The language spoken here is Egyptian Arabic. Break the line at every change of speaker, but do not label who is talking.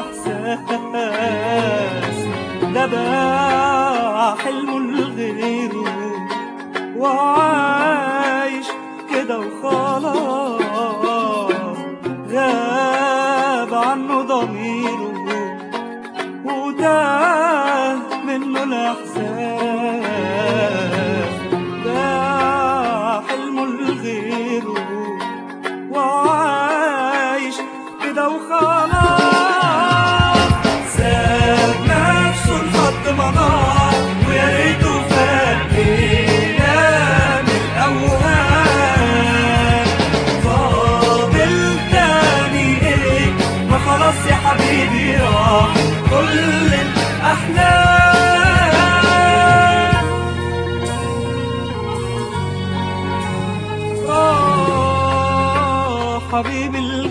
الإحساس ده باع حلمه لغيره وعايش كده وخلاص غاب عنه ضميره وتاه منه الإحساس باع حلمه لغيره وعايش كده وخلاص ساب نفسه لحد ما ضاع ويا ريته فكينا من الأوهام فاضل تاني ايه ما خلاص يا حبيبي راح كل الأحلام آه حبيبي